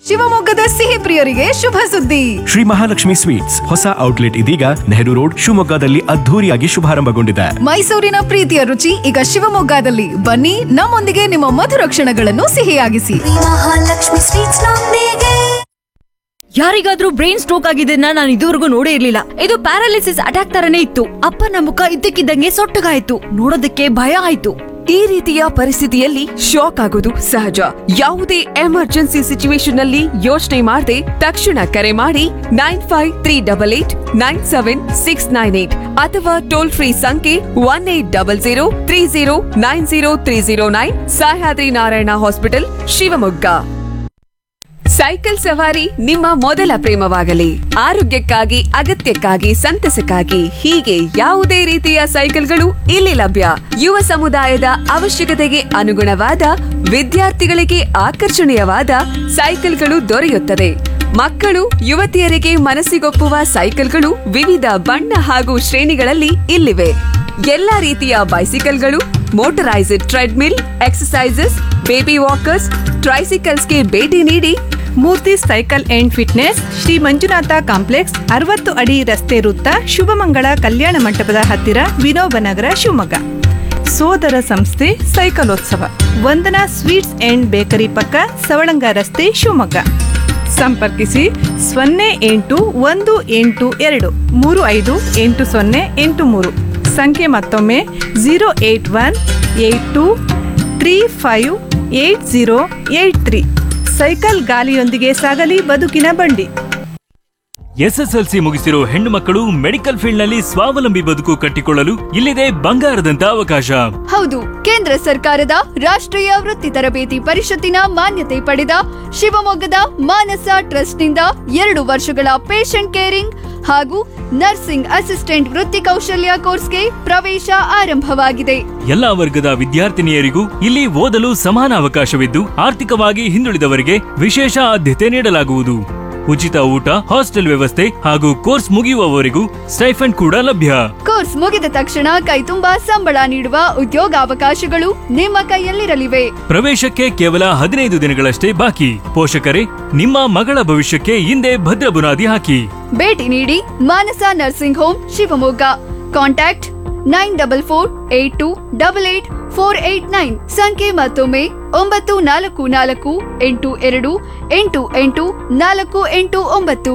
ಶಿವಮೊಗ್ಗದ ಸಿಹಿ ಪ್ರಿಯರಿಗೆ ಶುಭ ಸುದ್ದಿ ಶ್ರೀ ಮಹಾಲಕ್ಷ್ಮಿ ಸ್ವೀಟ್ಸ್ ಹೊಸ ಔಟ್ಲೆಟ್ ಇದೀಗ ನೆಹರು ರೋಡ್ ಶಿವಮೊಗ್ಗದಲ್ಲಿ ಅದ್ಧೂರಿಯಾಗಿ ಶುಭಾರಂಭಗೊಂಡಿದೆ ಮೈಸೂರಿನ ಪ್ರೀತಿಯ ರುಚಿ ಈಗ ಶಿವಮೊಗ್ಗದಲ್ಲಿ ಬನ್ನಿ ನಮ್ಮೊಂದಿಗೆ ನಿಮ್ಮ ಮಧುರ ಕ್ಷಣಗಳನ್ನು ಸಿಹಿಯಾಗಿಸಿ ಮಹಾಲಕ್ಷ್ಮಿ ಸ್ವೀಟ್ಸ್ ನೊಂದಿಗೆ ಯಾರಿಗಾದ್ರೂ ಬ್ರೈನ್ ಸ್ಟ್ರೋಕ್ ಆಗಿದ್ದನ್ನ ನಾನು ಇದುವರೆಗೂ ನೋಡೇ ಇರ್ಲಿಲ್ಲ ಇದು ಪ್ಯಾರಾಲಿಸಿಸ್ ಅಟ್ಯಾಕ್ ತರನೇ ಇತ್ತು ಅಪ್ಪನ ಮುಖ ಇದ್ದಕ್ಕಿದ್ದಂಗೆ ಸೊಟ್ಟಗಾಯ್ತು ನೋಡೋದಕ್ಕೆ ಭಯ ಆಯ್ತು ಈ ರೀತಿಯ ಪರಿಸ್ಥಿತಿಯಲ್ಲಿ ಶಾಕ್ ಆಗೋದು ಸಹಜ ಯಾವುದೇ ಎಮರ್ಜೆನ್ಸಿ ಸಿಚುವೇಶನ್ ಅಲ್ಲಿ ಯೋಚನೆ ಮಾಡದೆ ತಕ್ಷಣ ಕರೆ ಮಾಡಿ nine five three double eight nine seven six nine eight ಅಥವಾ ಟೋಲ್ ಫ್ರೀ ಸಂಖ್ಯೆ one eight double zero three zero nine zero three zero nine Sahyadri Narayana hospital Shivamogga cycle ಸವಾರಿ ನಿಮ್ಮ ಮೊದಲ ಪ್ರೇಮವಾಗಲಿ ಆರೋಗ್ಯಕ್ಕಾಗಿ ಅಗತ್ಯಕ್ಕಾಗಿ ಸಂತಸಕ್ಕಾಗಿ ಹೀಗೆ ಯಾವುದೇ ರೀತಿಯ ಸೈಕಲ್ಗಳು ಇಲ್ಲಿ ಲಭ್ಯ ಯುವ ಸಮುದಾಯದ ಅವಶ್ಯಕತೆಗೆ ಅನುಗುಣವಾದ ವಿದ್ಯಾರ್ಥಿಗಳಿಗೆ ಆಕರ್ಷಣೀಯವಾದ ಸೈಕಲ್ಗಳು ದೊರೆಯುತ್ತದೆ ಮಕ್ಕಳು ಯುವತಿಯರಿಗೆ ಮನಸ್ಸಿಗೊಪ್ಪುವ ಸೈಕಲ್ಗಳು ವಿವಿಧ ಬಣ್ಣ ಹಾಗೂ ಶ್ರೇಣಿಗಳಲ್ಲಿ ಇಲ್ಲಿವೆ ಎಲ್ಲಾ ರೀತಿಯ ಬೈಸಿಕಲ್ಗಳು motorised treadmill exercises baby walkers ಟ್ರೈಸಿಕಲ್ಸ್ಗೆ ಭೇಟಿ ನೀಡಿ Murthy cycle and fitness Shri Manjunatha complex ಅರವತ್ತು ಅಡಿ ರಸ್ತೆ ವೃತ್ತ ಶುಭಮಂಗಳ ಕಲ್ಯಾಣ ಮಂಟಪದ ಹತ್ತಿರ ವಿನೋಬ ನಗರ ಶಿವಮೊಗ್ಗ ಸೋದರ ಸಂಸ್ಥೆ ಸೈಕಲೋತ್ಸವ ವಂದನಾ ಸ್ವೀಟ್ಸ್ ಅಂಡ್ ಬೇಕರಿ ಪಕ್ಕ ಸವಳಂಗ ರಸ್ತೆ ಶಿವಮೊಗ್ಗ ಸಂಪರ್ಕಿಸಿ ಸೊನ್ನೆ ಎಂಟು ಒಂದು ಎಂಟು ಎರಡು ಮೂರು ಐದು ಎಂಟು ಸೊನ್ನೆ ಎಂಟು ಮೂರು ಸಂಖ್ಯೆ ಮತ್ತೊಮ್ಮೆ zero eight one eight two three five eight zero eight three cycle ಗಾಲಿಯೊಂದಿಗೆ ಸಾಗಲಿ ಬದುಕಿನ ಬಂಡಿ ಎಸ್ಎಸ್ಎಲ್ಸಿ ಮುಗಿಸಿರೋ ಹೆಣ್ಣು ಮಕ್ಕಳು ಮೆಡಿಕಲ್ ಫೀಲ್ಡ್ ನಲ್ಲಿ ಸ್ವಾವಲಂಬಿ ಬದುಕು ಕಟ್ಟಿಕೊಳ್ಳಲು ಇಲ್ಲಿದೆ ಬಂಗಾರದಂತ ಅವಕಾಶ ಹೌದು ಕೇಂದ್ರ ಸರ್ಕಾರದ ರಾಷ್ಟ್ರೀಯ ವೃತ್ತಿ ತರಬೇತಿ ಪರಿಷತ್ತಿನ ಮಾನ್ಯತೆ ಪಡೆದ ಶಿವಮೊಗ್ಗದ ಮಾನಸ ಟ್ರಸ್ಟ್ನಿಂದ ಎರಡು ವರ್ಷಗಳ ಪೇಷಂಟ್ ಕೇರಿಂಗ್ ಹಾಗೂ ನರ್ಸಿಂಗ್ ಅಸಿಸ್ಟೆಂಟ್ ವೃತ್ತಿ ಕೌಶಲ್ಯ ಕೋರ್ಸ್ಗೆ ಪ್ರವೇಶ ಆರಂಭವಾಗಿದೆ ಎಲ್ಲಾ ವರ್ಗದ ವಿದ್ಯಾರ್ಥಿನಿಯರಿಗೂ ಇಲ್ಲಿ ಓದಲು ಸಮಾನ ಅವಕಾಶವಿದ್ದು ಆರ್ಥಿಕವಾಗಿ ಹಿಂದುಳಿದವರಿಗೆ ವಿಶೇಷ ಆದ್ಯತೆ ನೀಡಲಾಗುವುದು ಉಚಿತ ಊಟ ಹಾಸ್ಟೆಲ್ ವ್ಯವಸ್ಥೆ ಹಾಗೂ ಕೋರ್ಸ್ ಮುಗಿಯುವವರೆಗೂ ಸ್ಟೈಫಂಡ್ ಕೂಡ ಲಭ್ಯ ಕೋರ್ಸ್ ಮುಗಿದ ತಕ್ಷಣ ಕೈತುಂಬಾ ಸಂಬಳ ನೀಡುವ ಉದ್ಯೋಗಾವಕಾಶಗಳು ನಿಮ್ಮ ಕೈಯಲ್ಲಿರಲಿವೆ ಪ್ರವೇಶಕ್ಕೆ ಕೇವಲ ಹದಿನೈದು ದಿನಗಳಷ್ಟೇ ಬಾಕಿ ಪೋಷಕರೇ ನಿಮ್ಮ ಮಗಳ ಭವಿಷ್ಯಕ್ಕೆ ಹಿಂದೆ ಭದ್ರ ಬುನಾದಿ ಹಾಕಿ ಭೇಟಿ ನೀಡಿ Manasa nursing home Shivamogga contact nine double four eight two double eight four eight nine ಸಂಖ್ಯೆ ಮತ್ತೊಮ್ಮೆ ಒಂಬತ್ತು ನಾಲ್ಕು ನಾಲ್ಕು ಎಂಟು ಎರಡು ಎಂಟು ಎಂಟು ನಾಲ್ಕು ಎಂಟು ಒಂಬತ್ತು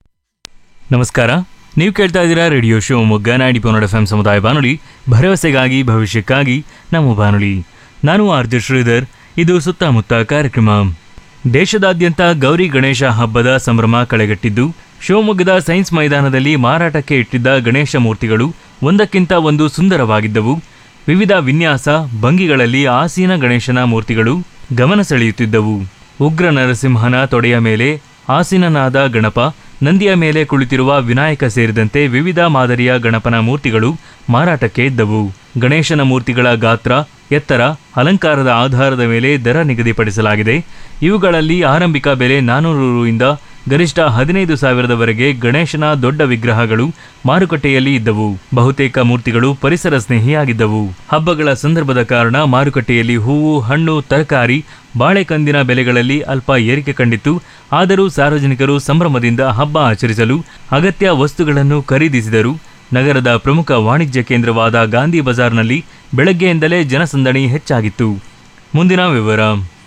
ನಮಸ್ಕಾರ ನೀವು ಕೇಳ್ತಾ ಇದ್ದೀರಾ ರೇಡಿಯೋ ಶಿವಮೊಗ್ಗ ನಾಡಿ ಪೊನ್ನಡ ಎಫ್ ಸಮುದಾಯ ಬಾನುಲಿ ಭರವಸೆಗಾಗಿ ಭವಿಷ್ಯಕ್ಕಾಗಿ ನಮ್ಮ ಬಾನುಲಿ ನಾನು ಆರ್ಜೆ ಶ್ರೀಧರ್ ಇದು ಸುತ್ತಮುತ್ತ ಕಾರ್ಯಕ್ರಮ ದೇಶದಾದ್ಯಂತ ಗೌರಿ ಗಣೇಶ ಹಬ್ಬದ ಸಂಭ್ರಮ ಕಳೆಗಟ್ಟಿದ್ದು ಶಿವಮೊಗ್ಗದ ಸೈನ್ಸ್ ಮೈದಾನದಲ್ಲಿ ಮಾರಾಟಕ್ಕೆ ಇಟ್ಟಿದ್ದ ಗಣೇಶ ಮೂರ್ತಿಗಳು ಒಂದಕ್ಕಿಂತ ಒಂದು ಸುಂದರವಾಗಿದ್ದವು ವಿವಿಧ ವಿನ್ಯಾಸ ಭಂಗಿಗಳಲ್ಲಿ ಆಸೀನ ಗಣೇಶನ ಮೂರ್ತಿಗಳು ಗಮನ ಸೆಳೆಯುತ್ತಿದ್ದವು ಉಗ್ರ ನರಸಿಂಹನ ತೊಡೆಯ ಮೇಲೆ ಆಸೀನನಾದ ಗಣಪ ನಂದಿಯ ಮೇಲೆ ಕುಳಿತಿರುವ ವಿನಾಯಕ ಸೇರಿದಂತೆ ವಿವಿಧ ಮಾದರಿಯ ಗಣಪನ ಮೂರ್ತಿಗಳು ಮಾರಾಟಕ್ಕೆ ಇದ್ದವು ಗಣೇಶನ ಮೂರ್ತಿಗಳ ಗಾತ್ರ ಎತ್ತರ ಅಲಂಕಾರದ ಆಧಾರದ ಮೇಲೆ ದರ ನಿಗದಿಪಡಿಸಲಾಗಿದೆ ಇವುಗಳಲ್ಲಿ ಆರಂಭಿಕ ಬೆಲೆ ನಾನೂರು ರುಯಿಂದ ಗರಿಷ್ಠ ಹದಿನೈದು ಸಾವಿರದವರೆಗೆ ಗಣೇಶನ ದೊಡ್ಡ ವಿಗ್ರಹಗಳು ಮಾರುಕಟ್ಟೆಯಲ್ಲಿ ಇದ್ದವು ಬಹುತೇಕ ಮೂರ್ತಿಗಳು ಪರಿಸರ ಸ್ನೇಹಿಯಾಗಿದ್ದವು ಹಬ್ಬಗಳ ಸಂದರ್ಭದ ಕಾರಣ ಮಾರುಕಟ್ಟೆಯಲ್ಲಿ ಹೂವು ಹಣ್ಣು ತರಕಾರಿ ಬಾಳೆಕಂದಿನ ಬೆಲೆಗಳಲ್ಲಿ ಅಲ್ಪ ಏರಿಕೆ ಕಂಡಿತ್ತು ಆದರೂ ಸಾರ್ವಜನಿಕರು ಸಂಭ್ರಮದಿಂದ ಹಬ್ಬ ಆಚರಿಸಲು ಅಗತ್ಯ ವಸ್ತುಗಳನ್ನು ಖರೀದಿಸಿದರು ನಗರದ ಪ್ರಮುಖ ವಾಣಿಜ್ಯ ಕೇಂದ್ರವಾದ ಗಾಂಧಿ ಬಜಾರ್ನಲ್ಲಿ ಬೆಳಗ್ಗೆಯಿಂದಲೇ ಜನಸಂದಣಿ ಹೆಚ್ಚಾಗಿತ್ತು ಮುಂದಿನ ವಿವರ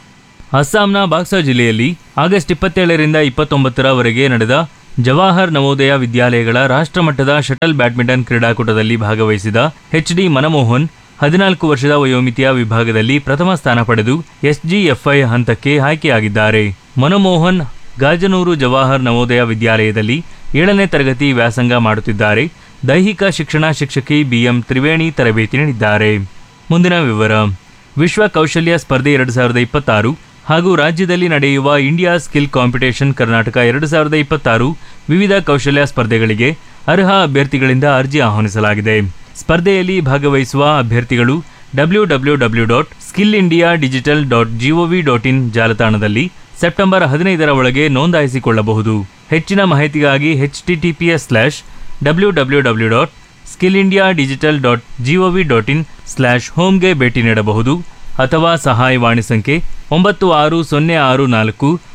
ಅಸ್ಸಾಂನ ಬಾಕ್ಸಾ ಜಿಲ್ಲೆಯಲ್ಲಿ ಆಗಸ್ಟ್ ಇಪ್ಪತ್ತೇಳರಿಂದ ಇಪ್ಪತ್ತೊಂಬತ್ತರವರೆಗೆ ನಡೆದ ಜವಾಹರ್ ನವೋದಯ ವಿದ್ಯಾಲಯಗಳ ರಾಷ್ಟ್ರಮಟ್ಟದ ಶಟಲ್ ಬ್ಯಾಡ್ಮಿಂಟನ್ ಕ್ರೀಡಾಕೂಟದಲ್ಲಿ ಭಾಗವಹಿಸಿದ ಎಚ್ ಡಿ ಮನಮೋಹನ್ ಹದಿನಾಲ್ಕು ವರ್ಷದ ವಯೋಮಿತಿಯ ವಿಭಾಗದಲ್ಲಿ ಪ್ರಥಮ ಸ್ಥಾನ ಪಡೆದು ಎಸ್ಜಿಎಫ್ಐ ಹಂತಕ್ಕೆ ಆಯ್ಕೆಯಾಗಿದ್ದಾರೆ ಮನಮೋಹನ್ ಗಾಜನೂರು ಜವಾಹರ್ ನವೋದಯ ವಿದ್ಯಾಲಯದಲ್ಲಿ ಏಳನೇ ತರಗತಿ ವ್ಯಾಸಂಗ ಮಾಡುತ್ತಿದ್ದಾರೆ ದೈಹಿಕ ಶಿಕ್ಷಣ ಶಿಕ್ಷಕಿ ಬಿಎಂ ತ್ರಿವೇಣಿ ತರಬೇತಿ ನೀಡಿದ್ದಾರೆ ಮುಂದಿನ ವಿವರ ವಿಶ್ವ ಕೌಶಲ್ಯ ಸ್ಪರ್ಧೆ ಎರಡು ಸಾವಿರದ ಇಪ್ಪತ್ತಾರು ಹಾಗೂ ರಾಜ್ಯದಲ್ಲಿ ನಡೆಯುವ ಇಂಡಿಯಾ ಸ್ಕಿಲ್ ಕಾಂಪಿಟೇಷನ್ ಕರ್ನಾಟಕ ಎರಡು ಸಾವಿರದ ಇಪ್ಪತ್ತಾರು ವಿವಿಧ ಕೌಶಲ್ಯ ಸ್ಪರ್ಧೆಗಳಿಗೆ ಅರ್ಹ ಅಭ್ಯರ್ಥಿಗಳಿಂದ ಅರ್ಜಿ ಆಹ್ವಾನಿಸಲಾಗಿದೆ ಸ್ಪರ್ಧೆಯಲ್ಲಿ ಭಾಗವಹಿಸುವ ಅಭ್ಯರ್ಥಿಗಳು W W W dot skill India digital dot G O V dot in ಜಾಲತಾಣದಲ್ಲಿ ಸೆಪ್ಟೆಂಬರ್ ಹದಿನೈದರ ಒಳಗೆ ನೋಂದಾಯಿಸಿಕೊಳ್ಳಬಹುದು ಹೆಚ್ಚಿನ ಮಾಹಿತಿಗಾಗಿ H T T P S slash W W W dot skill India digital dot G O V dot in slash ಹೋಮ್ಗೆ ಭೇಟಿ ನೀಡಬಹುದು ಅಥವಾ ಸಹಾಯವಾಣಿ ಸಂಖ್ಯೆ ಒಂಬತ್ತು ಆರು ಸೊನ್ನೆ ಆರು ನಾಲ್ಕು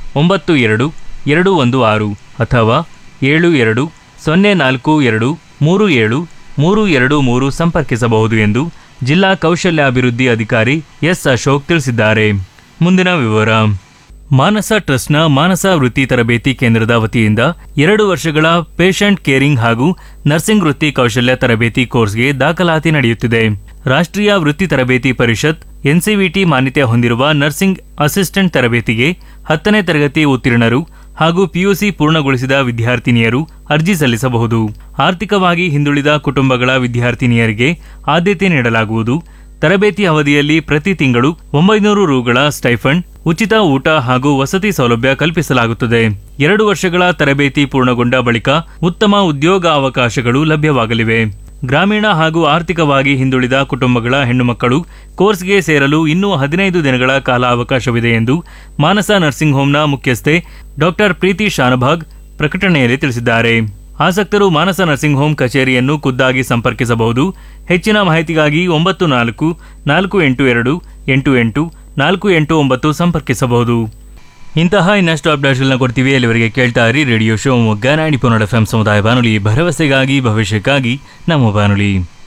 ಒಂಬತ್ತು ಎರಡು ಎರಡು ಒಂದು ಆರು ಅಥವಾ ಏಳು ಎರಡು ಸೊನ್ನೆ ನಾಲ್ಕು ಎರಡು ಮೂರು ಏಳು ಮೂರು ಎರಡು ಮೂರು ಸಂಪರ್ಕಿಸಬಹುದು ಎಂದು ಜಿಲ್ಲಾ ಕೌಶಲ್ಯಾಭಿವೃದ್ಧಿ ಅಧಿಕಾರಿ ಎಸ್ ಅಶೋಕ್ ತಿಳಿಸಿದ್ದಾರೆ ಮುಂದಿನ ವಿವರ ಮಾನಸ ಟ್ರಸ್ಟ್ನ ಮಾನಸ ವೃತ್ತಿ ತರಬೇತಿ ಕೇಂದ್ರದ ವತಿಯಿಂದ ಎರಡು ವರ್ಷಗಳ ಪೇಷಂಟ್ ಕೇರಿಂಗ್ ಹಾಗೂ ನರ್ಸಿಂಗ್ ವೃತ್ತಿ ಕೌಶಲ್ಯ ತರಬೇತಿ ಕೋರ್ಸ್ಗೆ ದಾಖಲಾತಿ ನಡೆಯುತ್ತಿದೆ ರಾಷ್ಟ್ರೀಯ ವೃತ್ತಿ ತರಬೇತಿ ಪರಿಷತ್ ಎನ್ಸಿವಿಟಿ ಮಾನ್ಯತೆ ಹೊಂದಿರುವ ನರ್ಸಿಂಗ್ ಅಸಿಸ್ಟೆಂಟ್ ತರಬೇತಿಗೆ ಹತ್ತನೇ ತರಗತಿ ಉತ್ತೀರ್ಣರು ಹಾಗೂ ಪಿಯುಸಿ ಪೂರ್ಣಗೊಳಿಸಿದ ವಿದ್ಯಾರ್ಥಿನಿಯರು ಅರ್ಜಿ ಸಲ್ಲಿಸಬಹುದು ಆರ್ಥಿಕವಾಗಿ ಹಿಂದುಳಿದ ಕುಟುಂಬಗಳ ವಿದ್ಯಾರ್ಥಿನಿಯರಿಗೆ ಆದ್ಯತೆ ನೀಡಲಾಗುವುದು ತರಬೇತಿ ಅವಧಿಯಲ್ಲಿ ಪ್ರತಿ ತಿಂಗಳು ಒಂಬೈನೂರು ರುಗಳ ಸ್ಟೈಫಂಡ್ ಉಚಿತ ಊಟ ಹಾಗೂ ವಸತಿ ಸೌಲಭ್ಯ ಕಲ್ಪಿಸಲಾಗುತ್ತದೆ ಎರಡು ವರ್ಷಗಳ ತರಬೇತಿ ಪೂರ್ಣಗೊಂಡ ಬಳಿಕ ಉತ್ತಮ ಉದ್ಯೋಗ ಅವಕಾಶಗಳು ಲಭ್ಯವಾಗಲಿವೆ ಗ್ರಾಮೀಣ ಹಾಗೂ ಆರ್ಥಿಕವಾಗಿ ಹಿಂದುಳಿದ ಕುಟುಂಬಗಳ ಹೆಣ್ಣುಮಕ್ಕಳು ಕೋರ್ಸ್ಗೆ ಸೇರಲು ಇನ್ನೂ ಹದಿನೈದು ದಿನಗಳ ಕಾಲಾವಕಾಶವಿದೆ ಎಂದು ಮಾನಸ ನರ್ಸಿಂಗ್ ಹೋಂನ ಮುಖ್ಯಸ್ಥೆ ಡಾಕ್ಟರ್ ಪ್ರೀತಿ ಶಾನಭಾಗ್ ಪ್ರಕಟಣೆಯಲ್ಲಿ ತಿಳಿಸಿದ್ದಾರೆ ಆಸಕ್ತರು ಮಾನಸ ನರ್ಸಿಂಗ್ ಹೋಂ ಕಚೇರಿಯನ್ನು ಖುದ್ದಾಗಿ ಸಂಪರ್ಕಿಸಬಹುದು ಹೆಚ್ಚಿನ ಮಾಹಿತಿಗಾಗಿ ಒಂಬತ್ತು ನಾಲ್ಕು ನಾಲ್ಕು ಎಂಟು ಎರಡು ಎಂಟು ಎಂಟು ನಾಲ್ಕು ಎಂಟು ಒಂಬತ್ತು ಸಂಪರ್ಕಿಸಬಹುದು ಇಂತಹ ಇನ್ನಷ್ಟು ಅಪ್ಡೇಟ್ಗಳನ್ನ ಕೊಡ್ತೀವಿ ಅಲ್ಲಿವರೆಗೆ ಕೇಳ್ತಾ ಇರಿ ರೇಡಿಯೋ ಶಿವಮೊಗ್ಗ ನಾಡಿ ಪುನಡ ಎಫ್ ಸಮುದಾಯ ಬಾನುಲಿ ಭರವಸೆಗಾಗಿ ಭವಿಷ್ಯಕ್ಕಾಗಿ ನಮ್ಮ ಬಾನುಲಿ